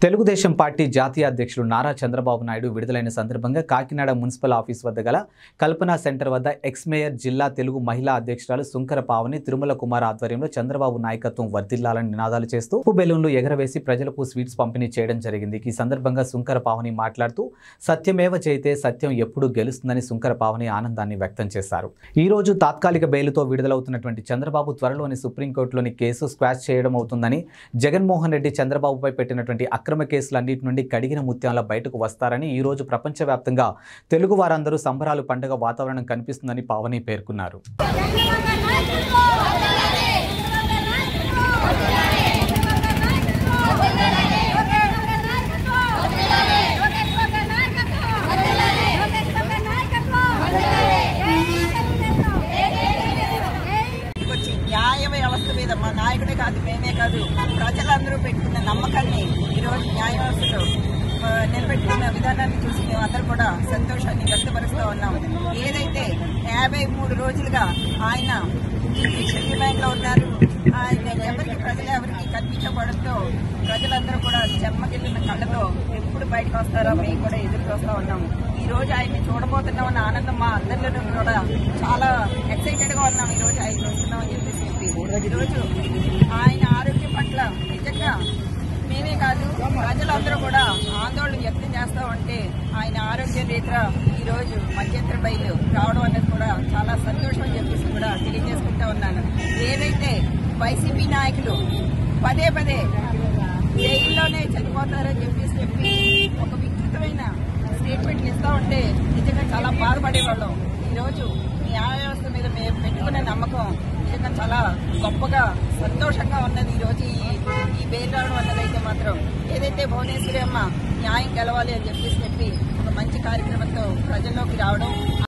Telugu Desam party జాతీయ అధ్యక్షులు నారా చంద్రబాబు నాయుడు విడుదలైన సందర్భంగా కాకినాడ మున్సిపల్ ఆఫీస్ వద్ద గల కల్పనా సెంటర్ వద్ద ఎక్స్ మేయర్ జిల్లా తెలుగు మహిళా అధ్యక్షురాలు సుంకర పావని తిరుమల కుమార్ ఆధ్వర్యంలో చంద్రబాబు నాయకత్వం వర్ధిల్లాలని నినాదాలు చేస్తూ ఉప్పు బెలూన్లు ఎగరవేసి ప్రజలకు స్వీట్స్ పంపిణీ చేయడం జరిగింది ఈ సందర్భంగా సుంకర పావని మాట్లాడుతూ సత్యమేవ చేతే సత్యం ఎప్పుడు గెలుస్తుందని సుంకర పావని ఆనందాన్ని వ్యక్తం చేశారు ఈ రోజు తాత్కాలిక బెయిలుతో విడుదలవుతున్నటువంటి చంద్రబాబు త్వరలోని సుప్రీంకోర్టులోని కేసు స్క్వాష్ చేయడం అవుతుందని జగన్మోహన్ రెడ్డి చంద్రబాబుపై పెట్టినటువంటి అక్రమ కేసులన్నిటి నుండి కడిగిన ముత్యాల బయటకు వస్తారని ఈ రోజు ప్రపంచవ్యాప్తంగా తెలుగు వారందరూ సంబరాలు పండుగ వాతావరణం కనిపిస్తుందని పావని పేర్కొన్నారు వచ్చి న్యాయ వ్యవస్థ మీద మా నాయకుడే కాదు మేమే కాదు ప్రజలందరూ పెట్టుకున్న నమ్మకాన్ని ఈరోజు న్యాయ వ్యవస్థలో ఆ, నిలబెట్టుకున్న విధానాన్ని చూసి మేమందరూ కూడా సంతోషాన్ని వ్యక్తపరుస్తూ ఉన్నాం ఏదైతే యాభై మూడు రోజులుగా ఆయన షెడ్యూల్ బ్యాంక్ లో ఉన్నారు ఆయన ఎవరికి ప్రజలు ఎవరికి కనిపించబడంతో ప్రజలందరూ కూడా చెమ్మగిల్లిన కళ్ళతో ఎప్పుడు బయటకు వస్తారో మేము కూడా ఎదురు చూస్తూ ఉన్నాం ఈ రోజు ఆయన్ని చూడబోతున్నాం అన్న ఆనందం మా అందరిలోనూ కూడా చాలా ఎక్సైటెడ్ గా ఉన్నాం ఈ రోజు ఆయన చూస్తున్నాం అని చెప్పేసి చెప్పి ఈ రోజు ఆయన ఆరోగ్యం పట్ల నిజంగా మేమే కాదు ప్రజలందరూ కూడా ఆందోళన వ్యక్తం చేస్తా ఉంటే ఆయన ఆరోగ్య రీత్యా ఈ రోజు మధ్యంతర బయలు రావడం అనేది కూడా చాలా సంతోషం అని చెప్పేసి కూడా తెలియజేసుకుంటా ఉన్నాను ఏదైతే వైసీపీ నాయకులు పదే పదే జైల్లోనే చనిపోతారని చెప్పేసి చెప్పి ఒక వికృతమైన స్టేట్మెంట్ ఇస్తా ఉంటే నిజంగా చాలా బాధపడేవాళ్ళం ఈ రోజు న్యాయ వ్యవస్థ మీద మేము పెట్టుకునే నమ్మకం నిజంగా చాలా గొప్పగా సంతోషంగా ఉన్నది ఈ రోజు ఈ ఈ బెయిల్ రావడం అన్నది అయితే మాత్రం ఏదైతే భువనేశ్వరి అమ్మ న్యాయం గెలవాలి అని చెప్పేసి చెప్పి ఒక మంచి కార్యక్రమంతో ప్రజల్లోకి రావడం